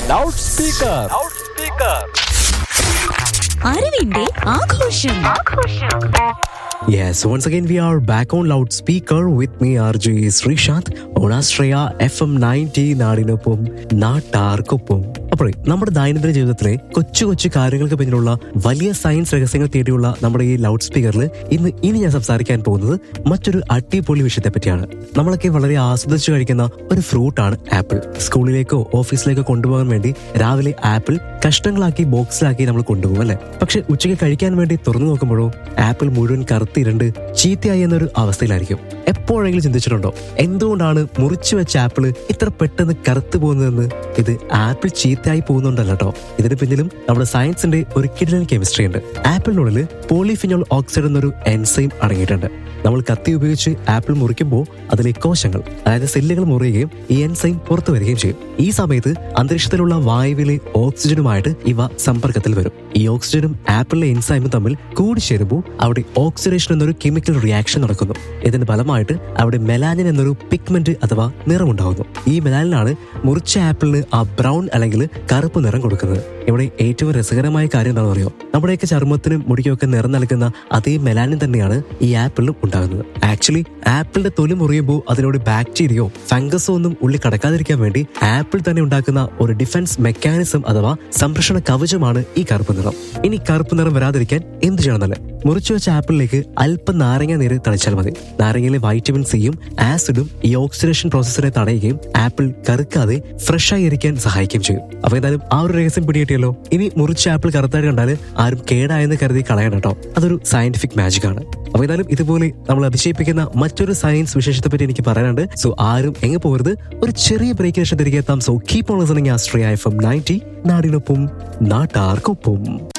loud speaker അറിവിന്റെ ആഘോഷം Yes, once again we are back on loudspeaker with me RJ Sreesanth on Astraya FM 90 നാടിനൊപ്പം നാട്ടാർക്കൊപ്പം അപ്പോഴേ നമ്മുടെ ദൈനംദിന ജീവിതത്തിലെ കൊച്ചു കൊച്ചു കാര്യങ്ങൾക്ക് പിന്നിലുള്ള വലിയ സയൻസ് രഹസ്യങ്ങൾ തേടിയുള്ള നമ്മുടെ ഈ ലൗഡ് സ്പീക്കറിൽ ഇന്ന് ഇനി ഞാൻ സംസാരിക്കാൻ പോകുന്നത് മറ്റൊരു അടിപൊളി വിഷയത്തെ പറ്റിയാണ് നമ്മളൊക്കെ വളരെ ആസ്വദിച്ചു കഴിക്കുന്ന ഒരു ഫ്രൂട്ടാണ് ആപ്പിൾ സ്കൂളിലേക്കോ ഓഫീസിലേക്കോ കൊണ്ടുപോകാൻ വേണ്ടി രാവിലെ ആപ്പിൾ കഷ്ണങ്ങളാക്കി ബോക്സിലാക്കി നമ്മൾ കൊണ്ടുപോകും അല്ലെ പക്ഷെ ഉച്ചയ്ക്ക് കഴിക്കാൻ വേണ്ടി തുറന്നു നോക്കുമ്പോഴോ ആപ്പിൾ മുഴുവൻ കറുത്തിരണ്ട് ചീത്തയായി എന്നൊരു അവസ്ഥയിലായിരിക്കും എപ്പോഴെങ്കിലും ചിന്തിച്ചിട്ടുണ്ടോ എന്തുകൊണ്ടാണ് മുറിച്ചു വെച്ച ആപ്പിൾ ഇത്ര പെട്ടെന്ന് കറുത്തു പോകുന്നതെന്ന് ഇത് ആപ്പിൾ ചീത്തയായി പോകുന്നുണ്ടല്ല കേട്ടോ ഇതിന് പിന്നിലും നമ്മുടെ സയൻസിന്റെ ഒരു കിടലൻ കെമിസ്ട്രി ഉണ്ട് ആപ്പിളിനുള്ളിൽ പോളിഫിനോൾ ഓക്സൈഡ് എന്നൊരു എൻസൈം അടങ്ങിയിട്ടുണ്ട് നമ്മൾ കത്തി ഉപയോഗിച്ച് ആപ്പിൾ മുറിക്കുമ്പോൾ അതിലെ കോശങ്ങൾ അതായത് സെല്ലുകൾ മുറിയുകയും ഈ എൻസൈം പുറത്തു വരികയും ചെയ്യും ഈ സമയത്ത് അന്തരീക്ഷത്തിലുള്ള വായുവിലെ ഓക്സിജനുമായിട്ട് ഇവ സമ്പർക്കത്തിൽ വരും ഈ ഓക്സിജനും ആപ്പിളിലെ എൻസൈമും തമ്മിൽ കൂടിച്ചേരുമ്പോൾ അവിടെ ഓക്സിഡേഷൻ എന്നൊരു കെമിക്കൽ റിയാക്ഷൻ നടക്കുന്നു ഇതിന്റെ ഫലമായിട്ട് അവിടെ മെലാനിൻ എന്നൊരു പിഗ്മെന്റ് അഥവാ നിറമുണ്ടാകുന്നു ഈ മെലാനിനാണ് മുറിച്ച ആപ്പിളിന് ആ ബ്രൗൺ അല്ലെങ്കിൽ കറുപ്പ് നിറം കൊടുക്കുന്നത് ഇവിടെ ഏറ്റവും രസകരമായ കാര്യം എന്താണെന്ന് അറിയോ നമ്മുടെയൊക്കെ ചർമ്മത്തിനും മുടിക്കൊക്കെ നിറം നൽകുന്ന അതേ മെലാനിൻ തന്നെയാണ് ഈ ആപ്പിളിലും ഉണ്ടാകുന്നത് ആക്ച്വലി ആപ്പിളിന്റെ തൊലി മുറിയുമ്പോൾ അതിലൂടെ ബാക്ടീരിയയോ ഫംഗസോ ഒന്നും ഉള്ളിൽ കടക്കാതിരിക്കാൻ വേണ്ടി ആപ്പിൾ തന്നെ ഉണ്ടാക്കുന്ന ഒരു ഡിഫൻസ് മെക്കാനിസം അഥവാ സംരക്ഷണ കവചമാണ് ഈ കറുപ്പ് നിറം ഇനി കറുപ്പ് നിറം വരാതിരിക്കാൻ എന്ത് ചെയ്യണമെന്നല്ലേ മുറിച്ചു വെച്ച ആപ്പിളിലേക്ക് അല്പം നാരങ്ങ നീര് തളിച്ചാൽ മതി നാരങ്ങയിലെ വൈറ്റമിൻ സിയും ആസിഡും ഈ ഓക്സിഡേഷൻ പ്രോസസ്സിനെ തടയുകയും ആപ്പിൾ കറുക്കാതെ ഫ്രഷ് ആയി ഇരിക്കാൻ സഹായിക്കുകയും ചെയ്യും അപ്പൊ എന്തായാലും ആ ഒരു രഹസ്യം പിടികിട്ടിയല്ലോ ഇനി മുറിച്ച ആപ്പിൾ കറുത്തായിട്ട് കണ്ടാൽ ആരും കേടായെന്ന് കരുതി കളയണം കേട്ടോ അതൊരു സയന്റിഫിക് മാജിക് ആണ് അപ്പൊ ഏതായാലും ഇതുപോലെ നമ്മൾ അതിശയിപ്പിക്കുന്ന മറ്റൊരു സയൻസ് വിശേഷത്തെ പറ്റി എനിക്ക് പറയാനുണ്ട് സോ ആരും എങ്ങ് പോകരുത് ഒരു ചെറിയ ബ്രേക്കിന് ശേഷം തിരികെ എത്താം so keep on listening Austria F M ninety നാടിനൊപ്പം നാട്ടാർക്കൊപ്പം